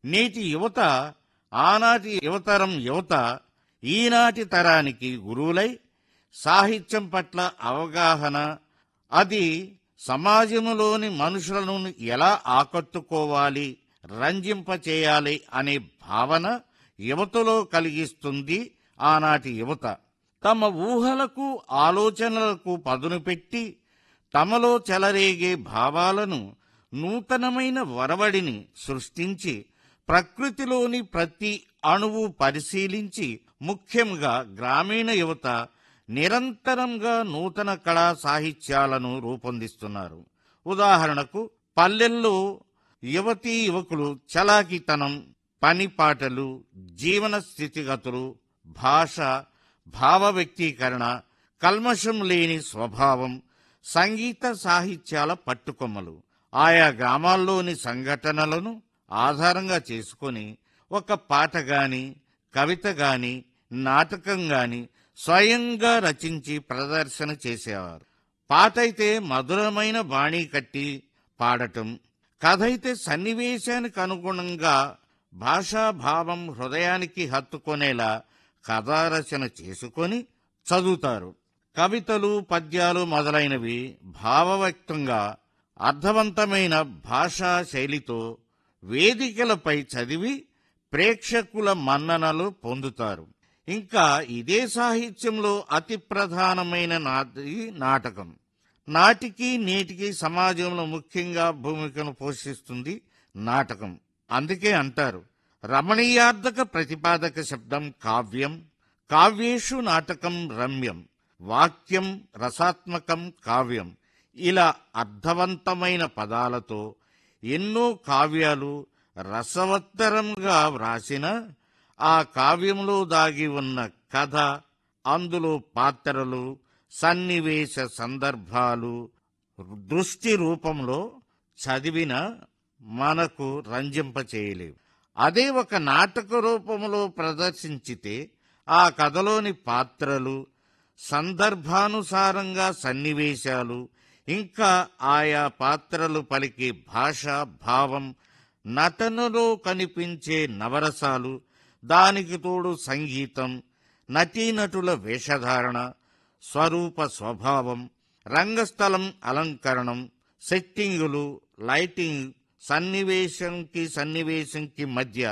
నేటి యువత ఆనాటి యువతరం యువత ఈనాటి తరానికి గురువులై సాహిత్యం పట్ల అవగాహన అది సమాజంలోని మనుషులను ఎలా ఆకట్టుకోవాలి రంజింపచేయాలి అనే భావన యువతలో కలిగిస్తుంది ఆనాటి యువత తమ ఊహలకు ఆలోచనలకు పదును పెట్టి తమలో చెలరేగే భావాలను నూతనమైన వరవడిని సృష్టించి ప్రకృతిలోని ప్రతి అణువు పరిశీలించి ముఖ్యంగా గ్రామీణ యువత నిరంతరంగా నూతన కళా సాహిత్యాలను రూపొందిస్తున్నారు ఉదాహరణకు పల్లెల్లో యువతీ యువకులు చలాకితనం పనిపాటలు జీవన స్థితిగతులు భాష భావ వ్యక్తీకరణ కల్మషం లేని స్వభావం సంగీత సాహిత్యాల పట్టుకొమ్మలు ఆయా గ్రామాల్లోని సంఘటనలను ఆధారంగా చేసుకొని ఒక పాట గాని కవిత గాని నాటకం గాని స్వయంగా రచించి ప్రదర్శన చేసేవారు పాటైతే మధురమైన బాణీ కట్టి పాడటం కథ అయితే సన్నివేశానికి అనుగుణంగా భాషాభావం హృదయానికి హత్తుకొనేలా కథారచన చేసుకొని చదువుతారు కవితలు పద్యాలు మొదలైనవి భావవ్యక్తంగా అర్థవంతమైన భాషా శైలితో వేదికలపై చదివి ప్రేక్షకుల మన్ననలు పొందుతారు ఇంకా ఇదే సాహిత్యంలో అతి ప్రధానమైన నాటి నాటకం నాటికి నేటికి సమాజంలో ముఖ్యంగా భూమికను పోషిస్తుంది నాటకం అందుకే అంటారు రమణీయార్థక ప్రతిపాదక శబ్దం కావ్యం కావ్యేషు నాటకం రమ్యం వాక్యం రసాత్మకం కావ్యం ఇలా అర్థవంతమైన పదాలతో ఎన్నో కావ్యాలు రసవత్తరంగా వ్రాసిన ఆ కావ్యంలో దాగి ఉన్న కథ అందులో పాత్రలు సన్నివేశ సందర్భాలు దృష్టి రూపంలో చదివిన మనకు రంజింపచేయలేవు అదే ఒక నాటక రూపంలో ప్రదర్శించితే ఆ కథలోని పాత్రలు సందర్భానుసారంగా సన్నివేశాలు ఇంకా ఆయా పాత్రలు పలికే భాష భావం నటనలో కనిపించే నవరసాలు దానికి తోడు సంగీతం నటీనటుల వేషధారణ స్వరూప స్వభావం రంగస్థలం అలంకరణం సెట్టింగులు లైటింగ్ సన్నివేశంకి సన్నివేశంకి మధ్య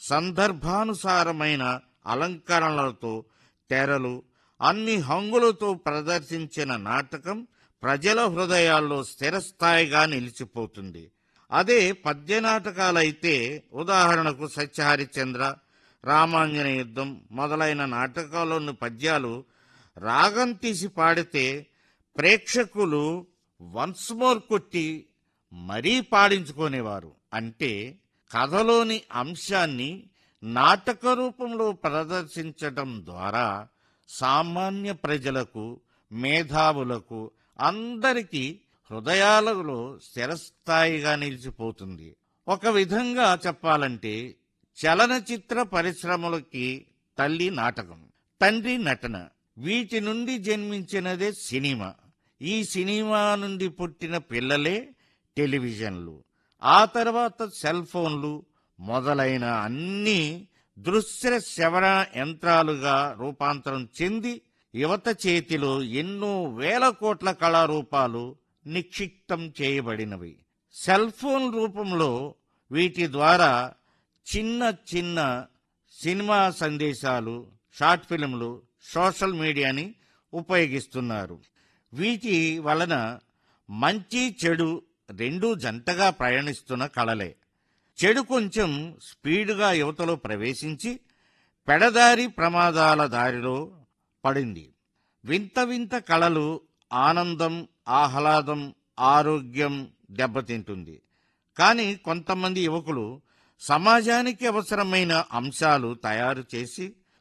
సందర్భానుసారమైన అలంకరణలతో తెరలు అన్ని హంగులతో ప్రదర్శించిన నాటకం ప్రజల హృదయాల్లో స్థిరస్థాయిగా నిలిచిపోతుంది అదే పద్య నాటకాలైతే ఉదాహరణకు సత్యహరిచంద్ర రామాంజన యుద్ధం మొదలైన నాటకాల్లోని పద్యాలు రాగం తీసి పాడితే ప్రేక్షకులు వన్స్ మోర్ కొట్టి మరీ పాడించుకునేవారు అంటే కథలోని అంశాన్ని నాటక రూపంలో ప్రదర్శించటం ద్వారా సామాన్య ప్రజలకు మేధావులకు అందరికీ హృదయాలలో స్థిరస్థాయిగా నిలిచిపోతుంది ఒక విధంగా చెప్పాలంటే చలనచిత్ర పరిశ్రమలకి తల్లి నాటకం తండ్రి నటన వీటి నుండి జన్మించినదే సినిమా ఈ సినిమా నుండి పుట్టిన పిల్లలే టెలివిజన్లు ఆ తర్వాత సెల్ ఫోన్లు మొదలైన అన్ని దృశ్య శ్రవణ యంత్రాలుగా రూపాంతరం చెంది యువత చేతిలో ఎన్నో వేల కోట్ల కళారూపాలు నిక్షిప్తం చేయబడినవి సెల్ ఫోన్ రూపంలో వీటి ద్వారా చిన్న చిన్న సినిమా సందేశాలు షార్ట్ ఫిల్మ్లు సోషల్ మీడియాని ఉపయోగిస్తున్నారు వీటి వలన మంచి చెడు రెండూ జంటగా ప్రయాణిస్తున్న కళలే చెడు కొంచెం స్పీడుగా యువతలో ప్రవేశించి పెడదారి ప్రమాదాల దారిలో పడింది వింత వింత కళలు ఆనందం ఆహ్లాదం ఆరోగ్యం దెబ్బతింటుంది కానీ కొంతమంది యువకులు సమాజానికి అవసరమైన అంశాలు తయారు చేసి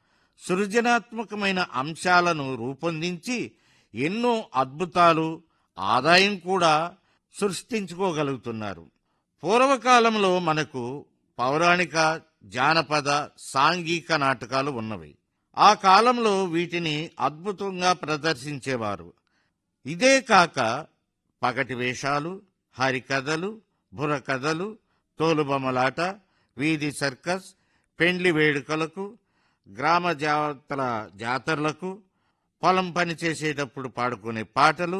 సృజనాత్మకమైన అంశాలను రూపొందించి ఎన్నో అద్భుతాలు ఆదాయం కూడా సృష్టించుకోగలుగుతున్నారు పూర్వకాలంలో మనకు పౌరాణిక జానపద సాంఘిక నాటకాలు ఉన్నవి ఆ కాలంలో వీటిని అద్భుతంగా ప్రదర్శించేవారు ఇదే కాక పగటి వేషాలు హరికథలు బుర్రకథలు తోలుబొమ్మలాట వీధి సర్కస్ పెండ్లి వేడుకలకు గ్రామ జాతర జాతరలకు పొలం పని చేసేటప్పుడు పాడుకునే పాటలు